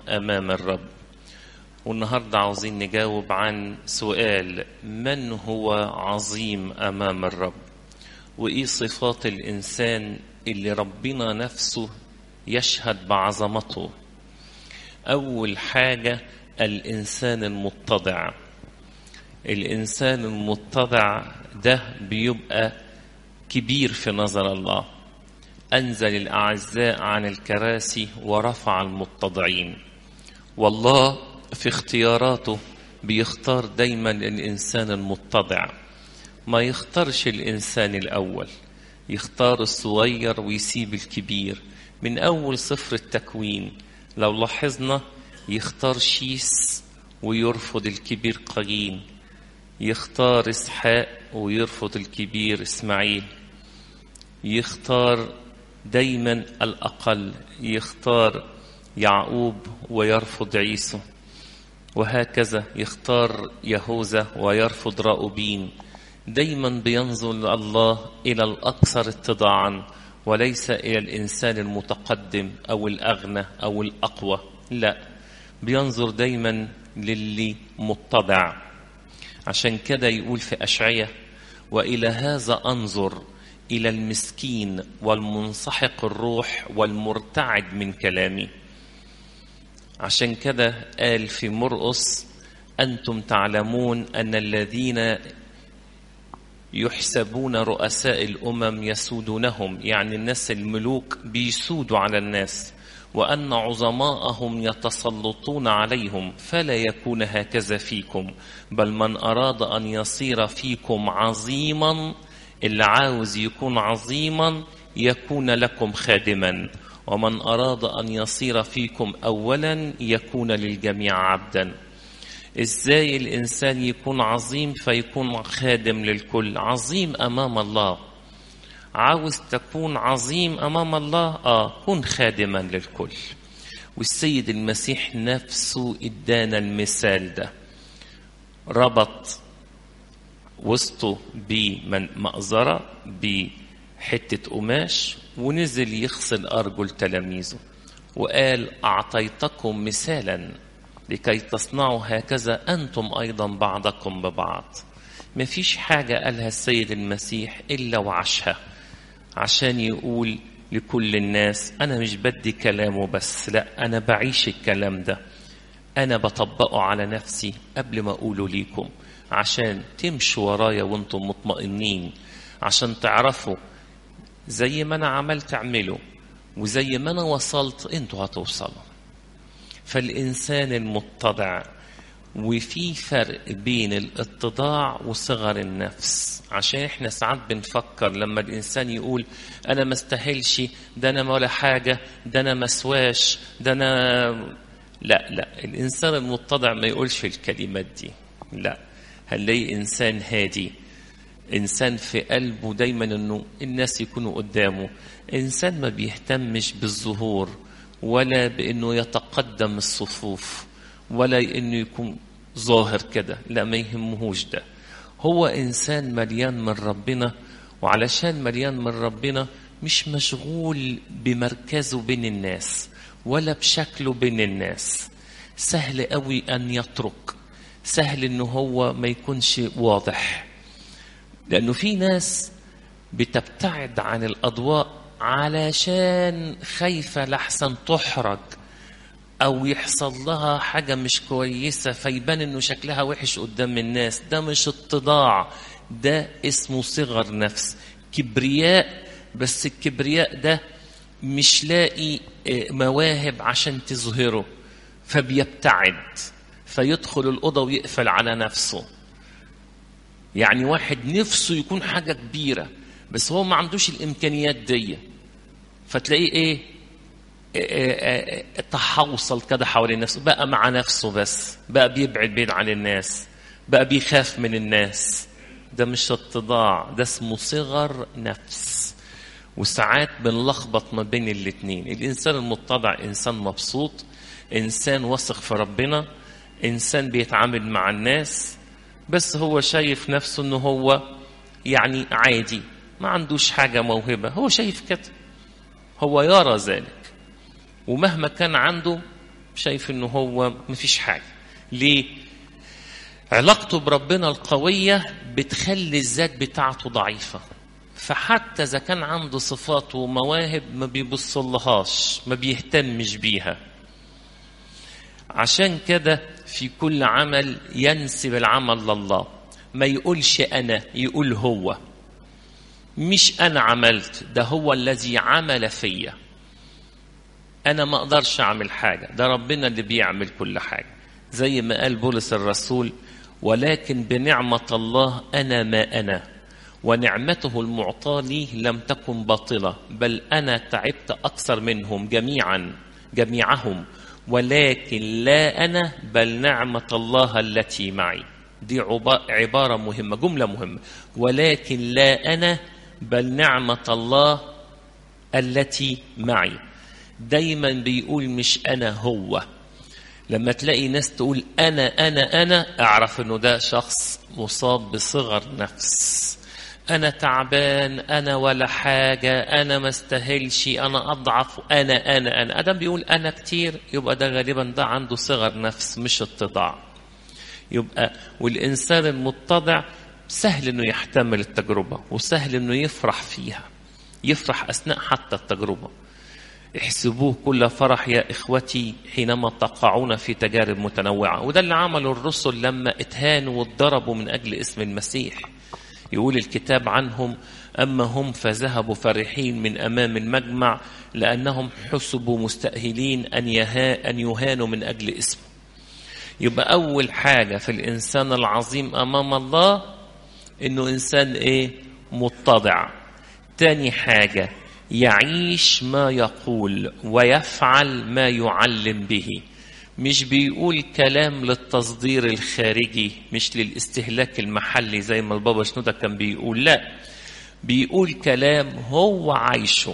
أمام الرب والنهاردة عاوزين نجاوب عن سؤال من هو عظيم أمام الرب وإيه صفات الإنسان اللي ربنا نفسه يشهد بعظمته أول حاجة الإنسان المتضع الإنسان المتضع ده بيبقى كبير في نظر الله أنزل الأعزاء عن الكراسي ورفع المتضعين والله في اختياراته بيختار دايما الإنسان المتضع ما يختارش الإنسان الأول يختار الصغير ويسيب الكبير من أول صفر التكوين لو لاحظنا يختار شيس ويرفض الكبير قايين يختار اسحاق ويرفض الكبير اسماعيل يختار دايما الاقل يختار يعقوب ويرفض عيسو وهكذا يختار يهوذا ويرفض راؤوبين دايما بينظر الله الى الاكثر اتضاعا وليس الى الانسان المتقدم او الاغنى او الاقوى لا بينظر دايما للي متضع عشان كده يقول في أشعية وإلى هذا أنظر إلى المسكين والمنسحق الروح والمرتعد من كلامي عشان كده قال في مرقس أنتم تعلمون أن الذين يحسبون رؤساء الأمم يسودونهم يعني الناس الملوك بيسودوا على الناس وأن عظماءهم يتسلطون عليهم فلا يكون هكذا فيكم بل من أراد أن يصير فيكم عظيما اللي عاوز يكون عظيما يكون لكم خادما ومن أراد أن يصير فيكم أولا يكون للجميع عبدا إزاي الإنسان يكون عظيم فيكون خادم للكل عظيم أمام الله عاوز تكون عظيم امام الله اه كن خادما للكل والسيد المسيح نفسه ادانا المثال ده ربط وسطه بمأزرة بحتة قماش ونزل يغسل أرجل تلاميذه وقال أعطيتكم مثالا لكي تصنعوا هكذا أنتم أيضا بعضكم ببعض مفيش حاجة قالها السيد المسيح إلا وعشها عشان يقول لكل الناس أنا مش بدي كلامه بس لا أنا بعيش الكلام ده أنا بطبقه على نفسي قبل ما أقوله ليكم عشان تمشوا ورايا وانتم مطمئنين عشان تعرفوا زي ما أنا عملت اعملوا وزي ما أنا وصلت انتوا هتوصلوا فالإنسان المتضع وفي فرق بين الاتضاع وصغر النفس عشان احنا ساعات بنفكر لما الانسان يقول انا ما استاهلش ده انا ولا حاجه ده انا مسواش ده انا لا لا الانسان المتضع ما يقولش الكلمات دي لا هنلاقي انسان هادي انسان في قلبه دايما انه الناس يكونوا قدامه انسان ما بيهتمش بالظهور ولا بانه يتقدم الصفوف ولا انه يكون ظاهر كده لا ما يهمهوش ده هو انسان مليان من ربنا وعلشان مليان من ربنا مش مشغول بمركزه بين الناس ولا بشكله بين الناس سهل قوي ان يترك سهل انه هو ما يكونش واضح لانه في ناس بتبتعد عن الاضواء علشان خايفه لحسن تحرج او يحصل لها حاجه مش كويسه فيبان انه شكلها وحش قدام الناس ده مش اتضاع ده اسمه صغر نفس كبرياء بس الكبرياء ده مش لاقي مواهب عشان تظهره فبيبتعد فيدخل الاوضه ويقفل على نفسه يعني واحد نفسه يكون حاجه كبيره بس هو ما عندوش الامكانيات دي فتلاقيه ايه تحوصل كده حوالين نفسه بقى مع نفسه بس بقى بيبعد بين عن الناس بقى بيخاف من الناس ده مش اتضاع ده اسمه صغر نفس وساعات بنلخبط ما بين الاتنين الانسان المتضع انسان مبسوط انسان واثق في ربنا انسان بيتعامل مع الناس بس هو شايف نفسه انه هو يعني عادي ما عندوش حاجة موهبة هو شايف كده هو يرى ذلك ومهما كان عنده شايف انه هو مفيش حاجة ليه علاقته بربنا القوية بتخلي الذات بتاعته ضعيفة فحتى إذا كان عنده صفات ومواهب ما بيبصلهاش ما بيهتمش بيها عشان كده في كل عمل ينسب العمل لله ما يقولش أنا يقول هو مش أنا عملت ده هو الذي عمل فيا أنا ما أقدرش أعمل حاجة ده ربنا اللي بيعمل كل حاجة زي ما قال بولس الرسول ولكن بنعمة الله أنا ما أنا ونعمته المعطاة لي لم تكن باطلة بل أنا تعبت أكثر منهم جميعا جميعهم ولكن لا أنا بل نعمة الله التي معي دي عبارة مهمة جملة مهمة ولكن لا أنا بل نعمة الله التي معي دايما بيقول مش أنا هو لما تلاقي ناس تقول أنا أنا أنا أعرف أنه ده شخص مصاب بصغر نفس أنا تعبان أنا ولا حاجة أنا ما استاهلش أنا أضعف أنا أنا أنا أدم بيقول أنا كتير يبقى ده غالبا ده عنده صغر نفس مش اتضاع يبقى والإنسان المتضع سهل أنه يحتمل التجربة وسهل أنه يفرح فيها يفرح أثناء حتى التجربة احسبوه كل فرح يا إخوتي حينما تقعون في تجارب متنوعة وده اللي عمله الرسل لما اتهانوا واتضربوا من أجل اسم المسيح يقول الكتاب عنهم أما هم فذهبوا فرحين من أمام المجمع لأنهم حسبوا مستأهلين أن, يها أن يهانوا من أجل اسمه يبقى أول حاجة في الإنسان العظيم أمام الله إنه إنسان إيه متضع تاني حاجة يعيش ما يقول ويفعل ما يعلم به مش بيقول كلام للتصدير الخارجي مش للاستهلاك المحلي زي ما البابا شنودة كان بيقول لا بيقول كلام هو عايشه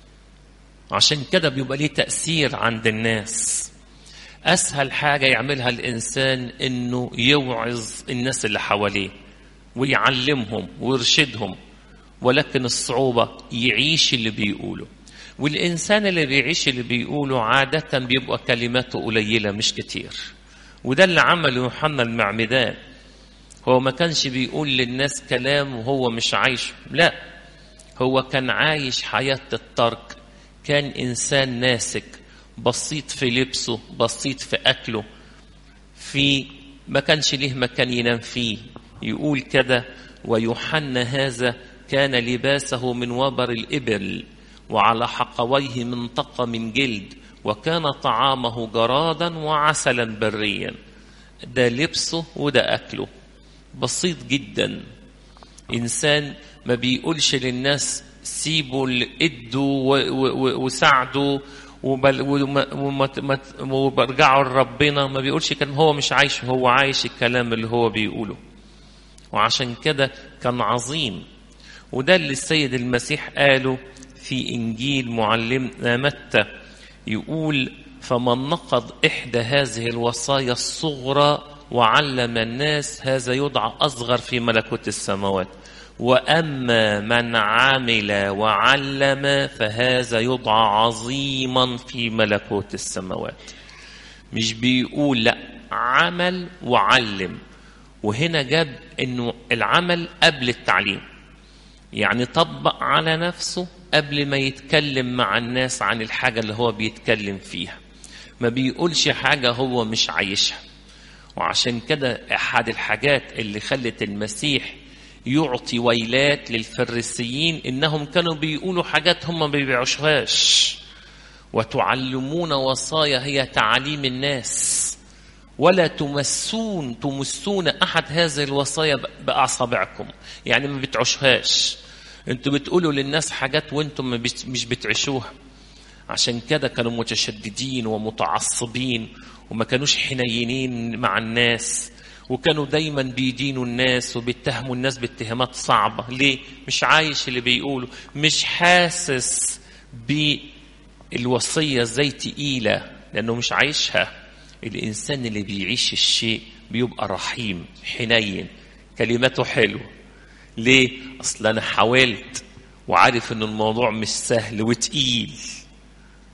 عشان كده بيبقى ليه تأثير عند الناس أسهل حاجة يعملها الإنسان إنه يوعظ الناس اللي حواليه ويعلمهم ويرشدهم ولكن الصعوبة يعيش اللي بيقوله والإنسان اللي بيعيش اللي بيقوله عادة بيبقى كلماته قليلة مش كتير وده اللي عمله يوحنا المعمدان هو ما كانش بيقول للناس كلام وهو مش عايشه لا هو كان عايش حياة الترك كان إنسان ناسك بسيط في لبسه بسيط في أكله في ما كانش ليه مكان ينام فيه يقول كده ويوحنا هذا كان لباسه من وبر الإبل وعلى حقويه منطقة من جلد وكان طعامه جرادا وعسلا بريا ده لبسه وده أكله بسيط جدا إنسان ما بيقولش للناس سيبوا ادوا وساعدوا وبرجعوا لربنا ما بيقولش كلام هو مش عايش هو عايش الكلام اللي هو بيقوله وعشان كده كان عظيم وده اللي السيد المسيح قاله في إنجيل معلمنا متى يقول فمن نقض إحدى هذه الوصايا الصغرى وعلم الناس هذا يدعى أصغر في ملكوت السماوات وأما من عمل وعلم فهذا يدعى عظيما في ملكوت السماوات مش بيقول لا عمل وعلم وهنا جاب انه العمل قبل التعليم يعني طبق على نفسه قبل ما يتكلم مع الناس عن الحاجة اللي هو بيتكلم فيها ما بيقولش حاجة هو مش عايشها وعشان كده أحد الحاجات اللي خلت المسيح يعطي ويلات للفريسيين إنهم كانوا بيقولوا حاجات هم ما بيبيعوشهاش وتعلمون وصايا هي تعاليم الناس ولا تمسون تمسون أحد هذه الوصايا بأصابعكم يعني ما بتعوشهاش انتوا بتقولوا للناس حاجات وانتم مش بتعيشوها عشان كده كانوا متشددين ومتعصبين وما كانوش حنينين مع الناس وكانوا دايما بيدينوا الناس وبيتهموا الناس باتهامات صعبة ليه؟ مش عايش اللي بيقولوا مش حاسس بالوصية ازاي تقيلة لأنه مش عايشها الإنسان اللي بيعيش الشيء بيبقى رحيم حنين كلماته حلوة ليه؟ أصل أنا حاولت وعارف إن الموضوع مش سهل وتقيل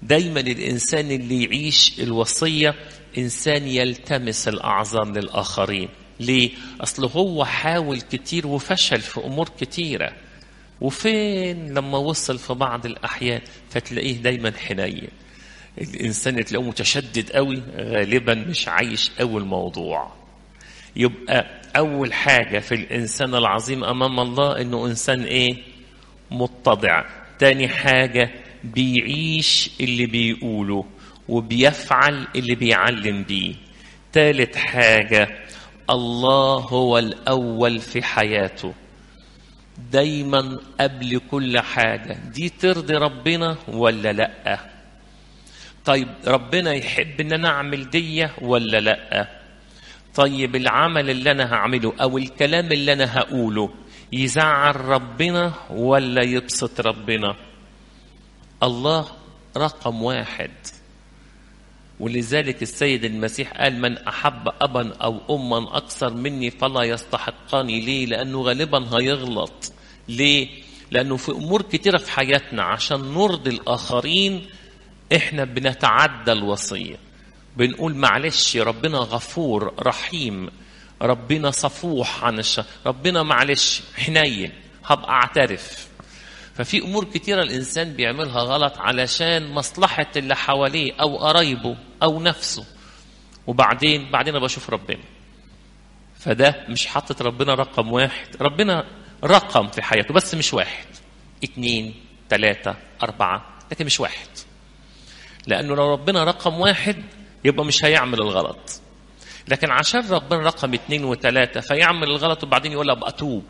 دايما الإنسان اللي يعيش الوصية إنسان يلتمس الأعذار للآخرين ليه؟ أصل هو حاول كتير وفشل في أمور كتيرة وفين لما وصل في بعض الأحيان فتلاقيه دايما حنين الإنسان اللي تلاقيه متشدد قوي غالبا مش عايش قوي الموضوع يبقى أول حاجة في الإنسان العظيم أمام الله إنه إنسان إيه؟ متضع تاني حاجة بيعيش اللي بيقوله وبيفعل اللي بيعلم بيه تالت حاجة الله هو الأول في حياته دايما قبل كل حاجة دي ترضي ربنا ولا لأ طيب ربنا يحب ان انا اعمل دي ولا لأ طيب العمل اللي انا هعمله او الكلام اللي انا هقوله يزعل ربنا ولا يبسط ربنا الله رقم واحد ولذلك السيد المسيح قال من أحب أبا أو أما أكثر مني فلا يستحقني ليه لأنه غالبا هيغلط ليه لأنه في أمور كتيرة في حياتنا عشان نرضي الآخرين إحنا بنتعدى الوصية بنقول معلش ربنا غفور رحيم ربنا صفوح عن الشر ربنا معلش حنين هبقى اعترف ففي امور كتيره الانسان بيعملها غلط علشان مصلحه اللي حواليه او قرايبه او نفسه وبعدين بعدين بشوف ربنا فده مش حاطط ربنا رقم واحد ربنا رقم في حياته بس مش واحد اتنين تلاتة أربعة لكن مش واحد لأنه لو ربنا رقم واحد يبقى مش هيعمل الغلط لكن عشان ربنا رقم اتنين وتلاتة فيعمل الغلط وبعدين يقول أبقى أتوب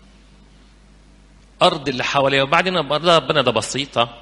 أرض اللي حواليا وبعدين ربنا ده بسيطة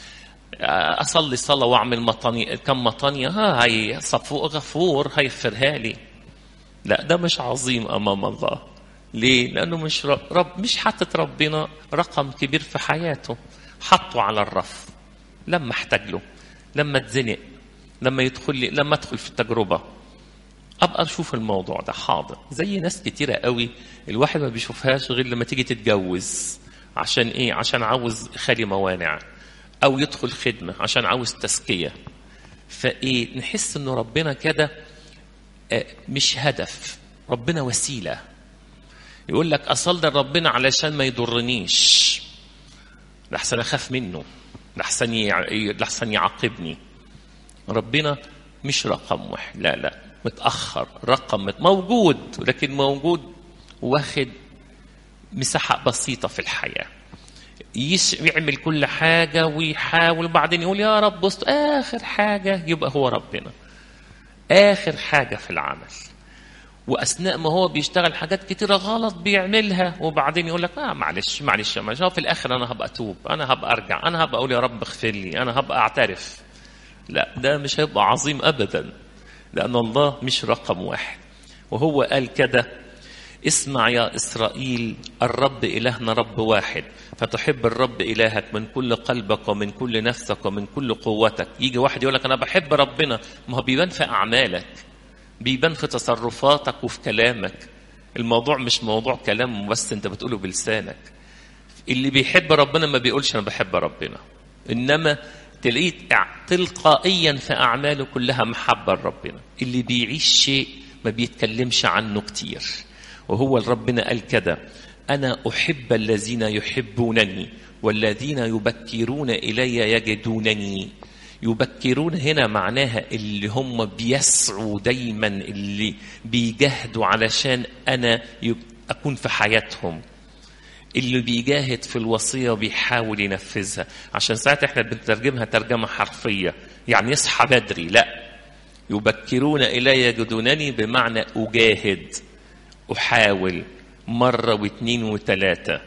أصلي صلاة وأعمل مطانية كم مطانية ها هي صفو غفور هيغفرها لي لا ده مش عظيم أمام الله ليه؟ لأنه مش رب, رب مش حاطط ربنا رقم كبير في حياته حطه على الرف لما احتاج له لما اتزنق لما يدخل لي لما ادخل في التجربه ابقى اشوف الموضوع ده حاضر زي ناس كتيره قوي الواحد ما بيشوفهاش غير لما تيجي تتجوز عشان ايه عشان عاوز خالي موانع او يدخل خدمه عشان عاوز تزكيه فايه نحس انه ربنا كده مش هدف ربنا وسيله يقول لك اصلي ربنا علشان ما يضرنيش لحسن اخاف منه لحسن لحسن يعاقبني ربنا مش رقم واحد لا لا متأخر رقم موجود لكن موجود واخد مساحة بسيطة في الحياة يعمل كل حاجة ويحاول وبعدين يقول يا رب بص آخر حاجة يبقى هو ربنا آخر حاجة في العمل وأثناء ما هو بيشتغل حاجات كتيرة غلط بيعملها وبعدين يقول لك آه معلش معلش معلش في الآخر أنا هبقى أتوب أنا هبقى أرجع أنا هبقى أقول يا رب اغفر لي أنا هبقى أعترف لا ده مش هيبقى عظيم أبدا لأن الله مش رقم واحد وهو قال كده اسمع يا إسرائيل الرب إلهنا رب واحد فتحب الرب إلهك من كل قلبك ومن كل نفسك ومن كل قوتك يجي واحد يقول لك أنا بحب ربنا ما هو بيبان في أعمالك بيبان في تصرفاتك وفي كلامك الموضوع مش موضوع كلام بس انت بتقوله بلسانك اللي بيحب ربنا ما بيقولش انا بحب ربنا انما تلاقيه تلقائيا في اعماله كلها محبه لربنا اللي بيعيش شيء ما بيتكلمش عنه كتير وهو ربنا قال كده انا احب الذين يحبونني والذين يبكرون الي يجدونني يبكرون هنا معناها اللي هم بيسعوا دايما اللي بيجاهدوا علشان انا اكون في حياتهم اللي بيجاهد في الوصيه وبيحاول ينفذها عشان ساعات احنا بنترجمها ترجمه حرفيه يعني يصحى بدري لا يبكرون الي يجدونني بمعنى اجاهد احاول مره واثنين وثلاثه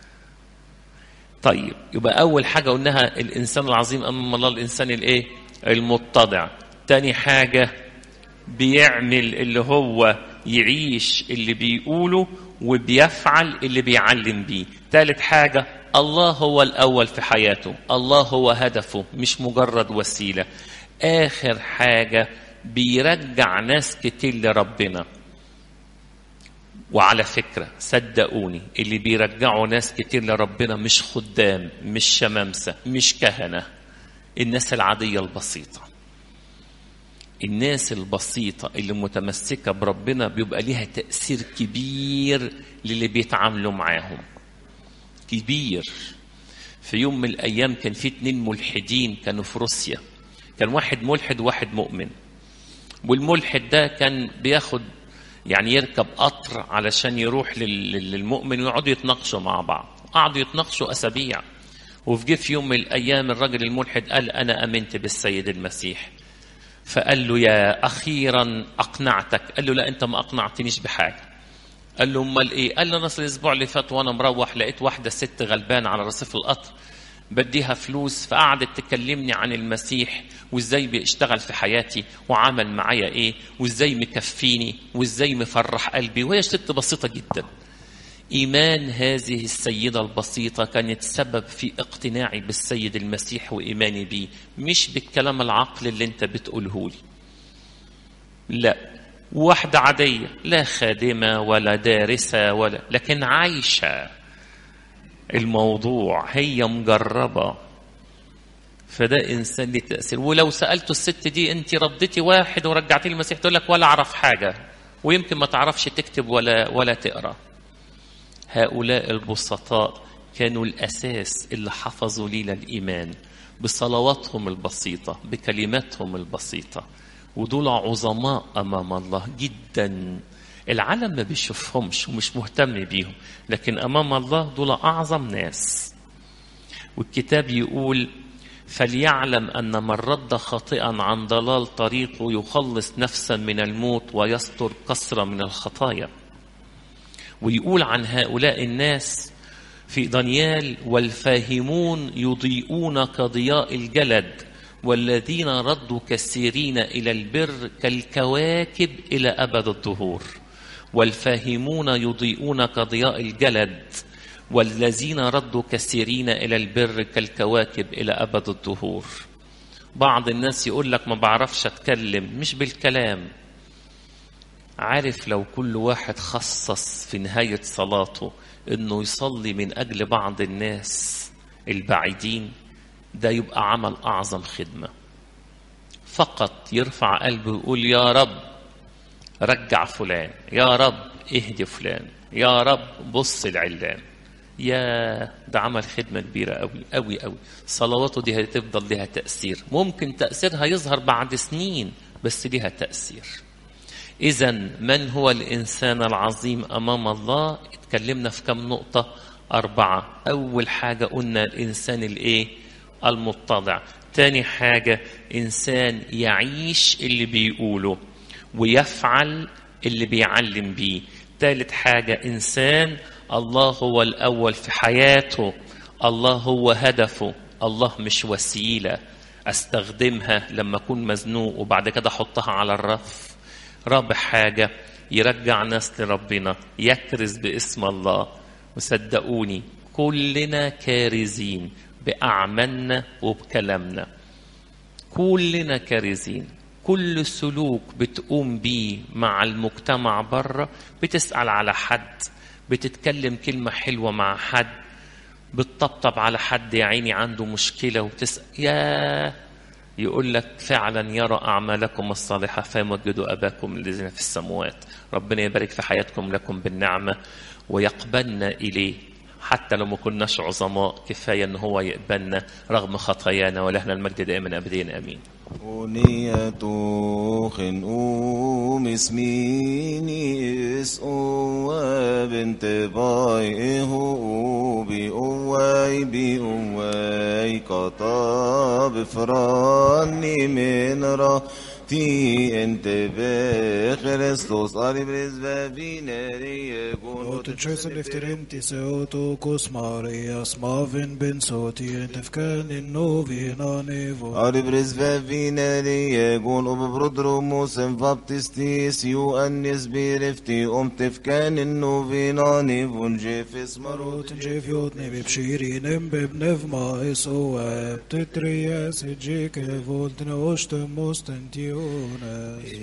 طيب يبقى اول حاجه قلناها الانسان العظيم امام الله الانسان الايه المتضع تاني حاجه بيعمل اللي هو يعيش اللي بيقوله وبيفعل اللي بيعلم بيه تالت حاجه الله هو الاول في حياته الله هو هدفه مش مجرد وسيله اخر حاجه بيرجع ناس كتير لربنا وعلى فكرة صدقوني اللي بيرجعوا ناس كتير لربنا مش خدام مش شمامسة مش كهنة الناس العادية البسيطة الناس البسيطة اللي متمسكة بربنا بيبقى ليها تأثير كبير للي بيتعاملوا معاهم كبير في يوم من الأيام كان في اتنين ملحدين كانوا في روسيا كان واحد ملحد وواحد مؤمن والملحد ده كان بياخد يعني يركب قطر علشان يروح للمؤمن ويقعدوا يتناقشوا مع بعض قعدوا يتناقشوا أسابيع وفي جه في يوم من الأيام الرجل الملحد قال أنا آمنت بالسيد المسيح فقال له يا أخيرا أقنعتك قال له لا أنت ما أقنعتنيش بحاجة قال له امال ايه قال له انا الاسبوع اللي فات وانا مروح لقيت واحده ست غلبانه على رصيف القطر بديها فلوس فقعدت تكلمني عن المسيح وازاي بيشتغل في حياتي وعمل معايا ايه وازاي مكفيني وازاي مفرح قلبي وهي ست بسيطه جدا ايمان هذه السيده البسيطه كانت سبب في اقتناعي بالسيد المسيح وايماني بيه مش بالكلام العقل اللي انت بتقوله لي لا واحده عاديه لا خادمه ولا دارسه ولا لكن عايشه الموضوع هي مجربة فده إنسان ليه تأثير ولو سألته الست دي أنت رديتي واحد ورجعتي لي المسيح تقول لك ولا أعرف حاجة ويمكن ما تعرفش تكتب ولا ولا تقرأ هؤلاء البسطاء كانوا الأساس اللي حفظوا لينا الإيمان بصلواتهم البسيطة بكلماتهم البسيطة ودول عظماء أمام الله جدا العالم ما بيشوفهمش ومش مهتم بيهم لكن امام الله دول اعظم ناس والكتاب يقول فليعلم ان من رد خاطئا عن ضلال طريقه يخلص نفسا من الموت ويستر كسرة من الخطايا ويقول عن هؤلاء الناس في دانيال والفاهمون يضيئون كضياء الجلد والذين ردوا كثيرين الى البر كالكواكب الى ابد الدهور والفاهمون يضيئون كضياء الجلد والذين ردوا كثيرين الى البر كالكواكب الى ابد الدهور بعض الناس يقول لك ما بعرفش اتكلم مش بالكلام عارف لو كل واحد خصص في نهايه صلاته انه يصلي من اجل بعض الناس البعيدين ده يبقى عمل اعظم خدمه فقط يرفع قلبه ويقول يا رب رجع فلان يا رب اهدي فلان يا رب بص العلان يا ده عمل خدمة كبيرة قوي قوي قوي صلواته دي هتفضل لها تأثير ممكن تأثيرها يظهر بعد سنين بس لها تأثير إذا من هو الإنسان العظيم أمام الله اتكلمنا في كم نقطة أربعة أول حاجة قلنا الإنسان الإيه المتضع تاني حاجة إنسان يعيش اللي بيقوله ويفعل اللي بيعلم بيه ثالث حاجة إنسان الله هو الأول في حياته الله هو هدفه الله مش وسيلة أستخدمها لما أكون مزنوق وبعد كده أحطها على الرف رابع حاجة يرجع ناس لربنا يكرز باسم الله وصدقوني كلنا كارزين بأعمالنا وبكلامنا كلنا كارزين كل سلوك بتقوم بيه مع المجتمع بره بتسأل على حد بتتكلم كلمة حلوة مع حد بتطبطب على حد يا عيني عنده مشكلة وتسأل يا يقول لك فعلا يرى أعمالكم الصالحة فيمجدوا أباكم الذين في السماوات ربنا يبارك في حياتكم لكم بالنعمة ويقبلنا إليه حتى لو ما كناش عظماء كفاية أن هو يقبلنا رغم خطايانا ولهنا المجد دائما أبدين أمين أونية خنقوم اسميني اسقوا بنت بايه بقواي بقواي قطاب فراني من راتي انت بخريستوس قريب رزبا بيناري يكون وتنشيس الافترنتي سيوتو كوس ماريا سمافن بن صوتي انت فكان النوفي نانيفو قريب رزبا بيناري يكون وببرودرو موسم فابتستيس يو انس بيرفتي ام تفكان النوفي نانيفون جيفس مروت روت جيف يوتني ببشيرين ام ببنف ما اسو بتترياس جيك فولتنا وشتم مستنتيونا